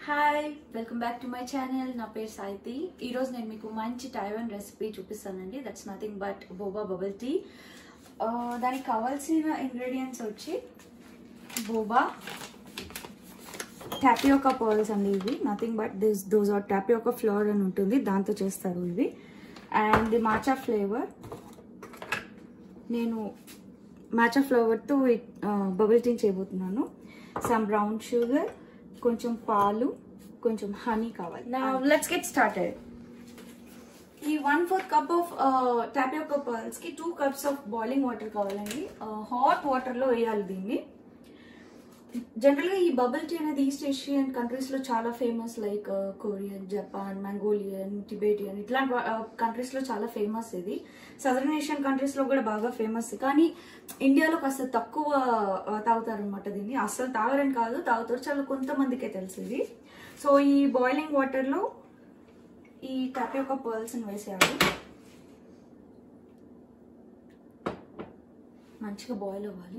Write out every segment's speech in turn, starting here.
Hi welcome back to my channel నా పేరు సాయితి ఈరోజు నేను మీకు మంచి టైవన్ రెసిపీ చూపిస్తానండి that's nothing but boba bubble tea దానికి కావాల్సిన ఇంగ్రీడియంట్స్ వచ్చి బోబా టాపియోకా పర్ల్స్ అండి ఇవి nothing but this those are tapioca flour అని ఉంటుంది దాంతో చేస్తారు ఇవి అండ్ ది మాచా ఫ్లేవర్ నేను మ్యాచా ఫ్లేవర్తో బబుల్ టీ చేయబోతున్నాను సమ్ బ్రౌన్ షుగర్ కొంచెం పాలు కొంచెం హనీ కావాలి నా లెట్స్ గెట్ స్టార్టెడ్ ఈ one fourth cup of tapioca pearls కి two cups of boiling water కావాలండి హాట్ వాటర్ లో వేయాలి దీన్ని జనరల్ గా ఈ బబుల్ టీ అనేది ఈస్ట్ ఏషియన్ కంట్రీస్ లో చాలా famous like Korean Japan Mongolian Tibetan ఇట్లాంటి కంట్రీస్ లో చాలా ఫేమస్ ఇది సదర్న్ ఏషియన్ కంట్రీస్ లో కూడా బాగా ఫేమస్ కానీ ఇండియాలో కాస్త తక్కువ తాగుతారు అనమాట దీన్ని అస్సలు తాగరని కాదు తాగుతారు చాలా కొంతమందికే తెలుసు ఇది సో ఈ బాయిలింగ్ వాటర్ లో ఈ టాపియోకా పర్ల్స్ వేసేయాలి మంచిగా బాయిల్ అవ్వాలి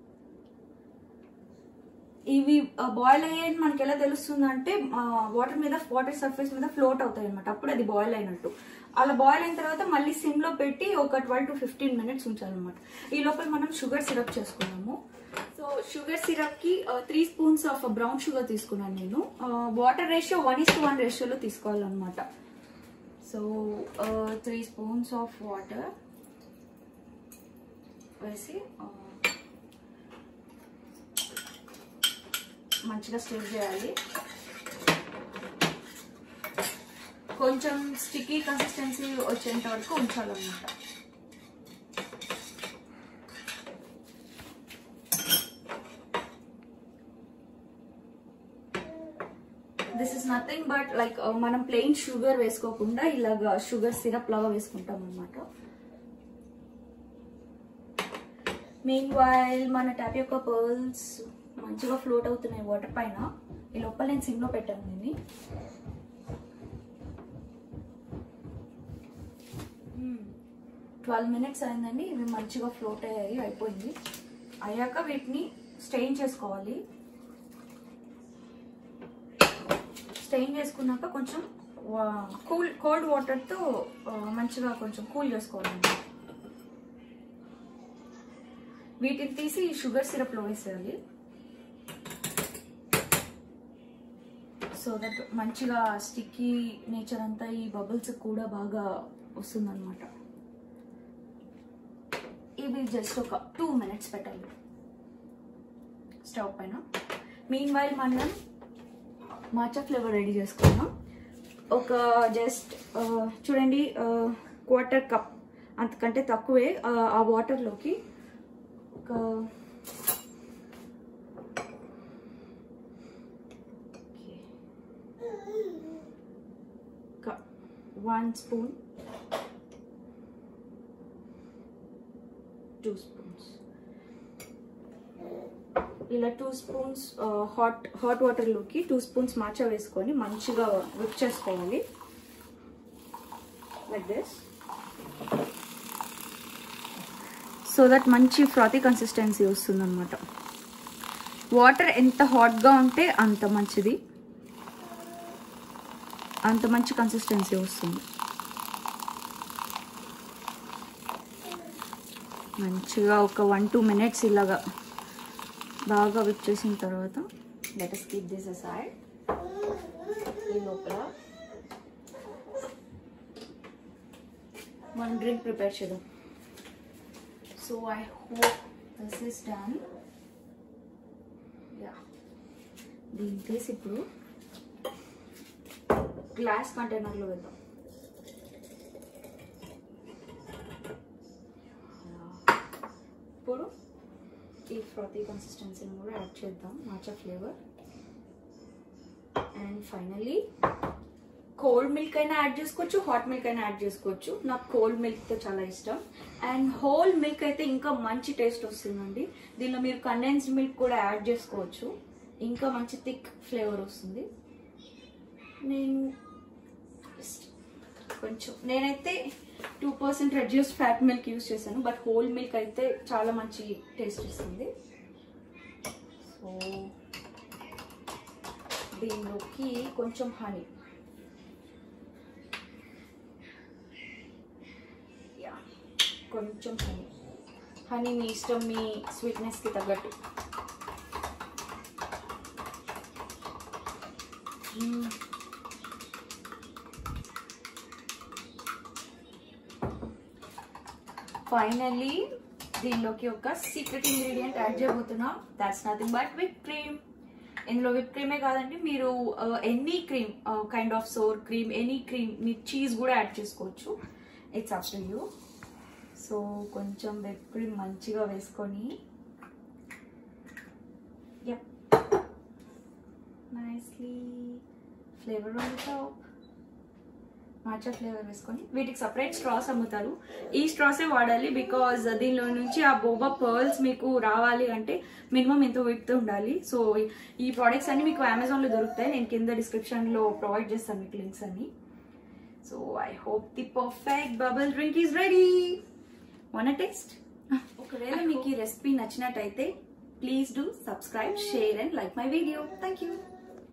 ఇవి బాయిల్ అయ్యేది మనకి ఎలా తెలుస్తుంది అంటే వాటర్ మీద వాటర్ సర్ఫేస్ మీద ఫ్లోట్ అవుతాయి అనమాట అప్పుడు అది బాయిల్ అయినట్టు అలా బాయిల్ అయిన తర్వాత మళ్ళీ సిమ్ లో పెట్టి ఒక ట్వెల్వ్ టు ఫిఫ్టీన్ మినిట్స్ ఉంచాలన్నమాట ఈ లోపల మనం షుగర్ సిరప్ చేసుకున్నాము సో షుగర్ సిరప్ కి three spoons of brown sugar తీసుకున్నాను నేను water ratio one is to one రేషియోలో తీసుకోవాలన్నమాట so three spoons of water వేసి మంచిగా స్టిర్ చేయాలి కొంచెం స్టిక్కీ కన్సిస్టెన్సీ వచ్చేంత వరకు ఉంచాలన్నమాట this is nothing but like మనం ప్లెయిన్ షుగర్ వేసుకోకుండా ఇలాగా షుగర్ సిరప్ లాగా వేసుకుంటాం అనమాట మెయిన్ వైల్ మన టాపియోకా పర్ల్స్ మంచిగా ఫ్లోట్ అవుతున్నాయి వాటర్ పైన ఈ లోపల నేను సిమ్లో పెట్టాను దీన్ని ట్వెల్వ్ మినిట్స్ అయిందండి ఇవి మంచిగా ఫ్లోట్ అయ్యాయి అయిపోయింది అయ్యాక వీటిని స్టెయిన్ చేసుకోవాలి స్టెయిన్ చేసుకున్నాక కొంచెం కూల్ కోల్డ్ వాటర్తో మంచిగా కొంచెం కూల్ చేసుకోవాలండి వీటిని తీసి షుగర్ సిరప్లో వేసేయాలి సో దట్ మంచిగా స్టిక్కీ నేచర్ అంతా ఈ బబుల్స్ కూడా బాగా వస్తుందన్నమాట ఇవి జస్ట్ ఒక టూ మినిట్స్ పెట్టాలి స్టవ్ పైన మీన్ వైల్ మనం మాచా ఫ్లేవర్ రెడీ చేసుకున్నాం ఒక జస్ట్ చూడండి క్వార్టర్ కప్ అంతకంటే తక్కువే ఆ వాటర్లోకి ఒక one spoon two spoons ఇలా టూ స్పూన్స్ హాట్ హాట్ వాటర్లోకి టూ స్పూన్స్ మాచా వేసుకొని మంచిగా విప్ చేసుకోవాలి లైక్ దిస్ సో దట్ మంచి ఫ్రాతీ కన్సిస్టెన్సీ వస్తుంది అనమాట వాటర్ ఎంత హాట్గా ఉంటే అంత మంచిది అంత మంచి కన్సిస్టెన్సీ వస్తుంది మంచిగా ఒక వన్ టూ మినిట్స్ ఇలాగా బాగా విప్ చేసిన తర్వాత లెట్ స్కిప్ దిస్ అసైడ్ ఈ లోపల మనం డ్రింక్ ప్రిపేర్ చేద్దాం so I hope this is done yeah దీని తీసి ఇప్పుడు గ్లాస్ కంటైనర్లో వేద్దాం ఇప్పుడు ఈ ఫ్రాతీ కన్సిస్టెన్సీని కూడా యాడ్ చేద్దాం matcha flavour and finally cold milk అయినా యాడ్ చేసుకోవచ్చు హాట్ మిల్క్ అయినా యాడ్ చేసుకోవచ్చు నాకు కోల్డ్ మిల్క్తో చాలా ఇష్టం అండ్ హోల్ మిల్క్ అయితే ఇంకా మంచి టేస్ట్ వస్తుందండి దీనిలో మీరు కండెన్స్డ్ మిల్క్ కూడా యాడ్ చేసుకోవచ్చు ఇంకా మంచి థిక్ ఫ్లేవర్ వస్తుంది నేను కొంచెం నేనైతే two percent reduced fat milk use చేశాను బట్ హోల్ మిల్క్ అయితే చాలా మంచి టేస్ట్ ఇస్తుంది సో దీనిలోకి కొంచెం హనీ యా కొంచెం హనీ హనీ మీ ఇష్టం మీ స్వీట్నెస్కి తగ్గట్టు మ్మ్. ఫైనల్లీ దీనిలోకి ఒక సీక్రెట్ ఇంగ్రీడియంట్ యాడ్ చేయబోతున్నాం that's nothing but whip cream ఇందులో విప్ క్రీమే కాదండి మీరు any cream kind of sour cream any cream మీరు చీజ్ కూడా యాడ్ చేసుకోవచ్చు it's up to you so కొంచెం విప్ క్రీమ్ మంచిగా వేసుకొని yup nicely flavour on top matcha flavour వేసుకొని వీటికి సపరేట్ స్ట్రాస్ అమ్ముతారు ఈ స్ట్రాసే వాడాలి బికాజ్ దీనిలో నుంచి ఆ బోబా పర్ల్స్ మీకు రావాలి అంటే మినిమం ఎంతో విత్ ఉండాలి సో ఈ ప్రోడక్ట్స్ అన్ని మీకు అమెజాన్లో దొరుకుతాయి నేను కింద డిస్క్రిప్షన్లో ప్రొవైడ్ చేస్తాను మీకు లింక్స్ అన్ని so I hope the perfect bubble drink is ready one taste ఒకవేళ మీకు ఈ రెసిపీ నచ్చినట్టయితే please do subscribe share and like my video thank you